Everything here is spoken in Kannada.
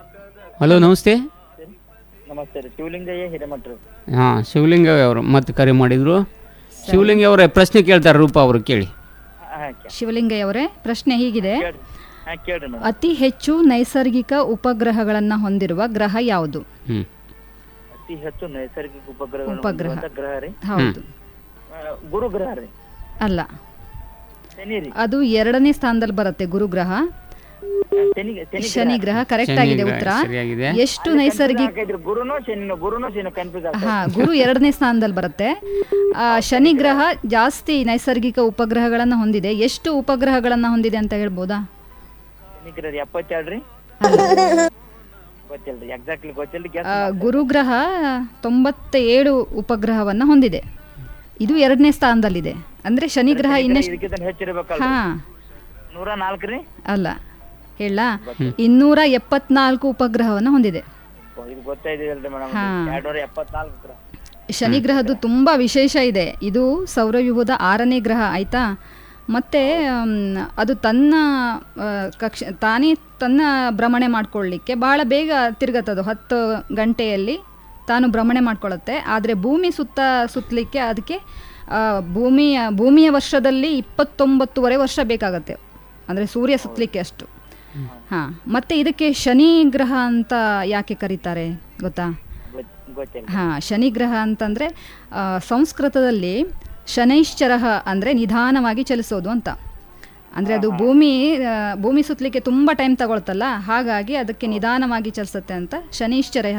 ಹಲೋ ನಮಸ್ತೆ ನಮಸ್ತೆ ರೀ ಶಿವಲಿಂಗಯ್ಯ ಹಿರೇಮಠರು ಹಾಂ ಶಿವಲಿಂಗ ಅವರು ಮತ್ತೆ ಕರೆ ಮಾಡಿದರು ಶಿವಲಿಂಗ ಅವರೇ ಪ್ರಶ್ನೆ ಕೇಳ್ತಾರೆ ರೂಪ ಅವರು ಕೇಳಿ ಹಾಂ ಶಿವಲಿಂಗಯ್ಯವರೇ ಪ್ರಶ್ನೆ ಹೀಗಿದೆ ಕೇಳ್ರಿ ಹಾಂ ಕೇಳ್ರಿ ಮೇಡಮ್ ಅತಿ ಹೆಚ್ಚು ನೈಸರ್ಗಿಕ ಉಪಗ್ರಹಗಳನ್ನು ಹೊಂದಿರುವ ಗ್ರಹ ಯಾವುದು ಹ್ಞೂ ಅತಿ ಹೆಚ್ಚು ನೈಸರ್ಗಿಕ ಉಪಗ್ರಹಗಳು ಉಪಗ್ರಹ. ಹೊಂದಿರುವಂತ ಗ್ರಹ ರೀ ಹೌದು ಆ, ಗುರು ಗ್ರಹ ರೀ ಅಲ್ಲ ಶನಿ ರೀ ಅದು ಎರಡನೇ ಸ್ಥಾನದಲ್ಲಿ ಬರುತ್ತೆ ಗುರುಗ್ರಹ ಶನಿ ಶನಿ ಶನಿ ಗ್ರಹ ಕರೆಕ್ಟ್ ಆಗಿದೆ ಶನಿ ಉತ್ತರ ಗ್ರಹ ಸರಿಯಾಗಿದೆ. ಎಷ್ಟು ನೈಸರ್ಗಿಕ ಹಾಕಿದ್ರು ಗುರುನೋ ಶನಿನೋ ಗುರುನೋ ಶನಿ ಕನ್ಫ್ಯೂಸ್ ಆಗ್ತದೆ ಹಾ ಗುರು ಎರಡನೇ ಸ್ಥಾನದಲ್ಲಿ ಬರುತ್ತೆ ಆ, ಶನಿ ಗ್ರಹ ಜಾಸ್ತಿ ನೈಸರ್ಗಿಕ ಉಪಗ್ರಹಗಳನ್ನು ಹೊಂದಿದೆ ಎಷ್ಟು ಉಪಗ್ರಹಗಳನ್ನು ಹೊಂದಿದೆ ಅಂತ ಹೇಳ್ಬೋದಾ ಶನಿ ಗ್ರಹ ಎಪ್ಪತ್ತೆರಡು ರೀ ಗೊತ್ತಿಲ್ಲ ರೀ ಎಕ್ಸಾಕ್ಟ್ಲಿ ಗೊತ್ತಿಲ್ಲ ರೀ ಆ, ಗುರುಗ್ರಹ ತೊಂಬತ್ತ ಏಳು ಉಪಗ್ರಹವನ್ನು ಹೊಂದಿದೆ ಇದು ಎರಡನೇ ಸ್ಥಾನದಲ್ಲಿದೆ ಅಂದ್ರೆ ಶನಿ ಗ್ರಹ ಇನ್ನೆಷ್ಟು ಇದಕ್ಕಿಂತ ಹೆಚ್ಚಿರ್ಬೇಕಲ್ಲ ಹಾ ನೂರ ನಾಲ್ಕು ರೀ ಅಲ್ಲ ಹೇಳ ಇನ್ನೂರ ಎಪ್ಪತ್ನಾಲ್ಕು ಉಪಗ್ರಹವನ್ನು ಹೊಂದಿದೆ ಓ, ಇದು ಗೊತ್ತಾಯ್ದಿಲ್ರಿ ಮೇಡಮ್ ಹಾ. ಎರಡ್ ನೂರ ಎಪ್ಪತ್ನಾಲ್ಕು ಗ್ರಹ ಶನಿ ಗ್ರಹದ್ದು ತುಂಬ ವಿಶೇಷ ಇದೆ ಇದು ಸೌರವ್ಯೂಹದ ಆರನೇ ಗ್ರಹ ಆಯಿತಾ ಮತ್ತು ಅದು ತನ್ನ ಆ, ಕಕ್ಷ ತಾನೇ ತನ್ನ ಭ್ರಮಣೆ ಮಾಡ್ಕೊಳ್ಳಿಕ್ಕೆ ಭಾಳ ಬೇಗ ತಿರುಗತ್ತದು ಹತ್ತು ಗಂಟೆಯಲ್ಲಿ ತಾನು ಭ್ರಮಣೆ ಮಾಡ್ಕೊಳ್ಳುತ್ತೆ ಆದರೆ ಭೂಮಿ ಸುತ್ತ ಸುತ್ತಲಿಕ್ಕೆ ಅದಕ್ಕೆ ಆ, ಭೂಮಿಯ ಭೂಮಿಯ ವರ್ಷದಲ್ಲಿ ಇಪ್ಪತ್ತೊಂಬತ್ತುವರೆ ವರ್ಷ ಬೇಕಾಗತ್ತೆ ಅಂದರೆ ಸೂರ್ಯ ಸುತ್ತಲಿಕ್ಕೆ ಅಷ್ಟು ಹಾಂ ಮತ್ತು ಇದಕ್ಕೆ ಶನಿ ಗ್ರಹ ಅಂತ ಯಾಕೆ ಕರೀತಾರೆ ಗೊತ್ತಾ ಗೊತ್- ಗೊತ್ತಿಲ್ಲ ಹಾಂ ಶನಿ ಗ್ರಹ ಅಂತಂದರೆ ಸಂಸ್ಕೃತದಲ್ಲಿ ಶನೈಶ್ಚರ ಅಂದರೆ ನಿಧಾನವಾಗಿ ಚಲಿಸೋದು ಅಂತ ಅಂದರೆ ಅದು ಭೂಮಿ ಆ, ಭೂಮಿ ಸುತ್ತಲಿಕ್ಕೆ ತುಂಬ ಟೈಮ್ ತಗೊಳ್ತಲ್ಲ ಹಾಗಾಗಿ ಅದಕ್ಕೆ ನಿಧಾನವಾಗಿ ಚಲಿಸುತ್ತೆ ಅಂತ ಶನೈಶ್ಚರ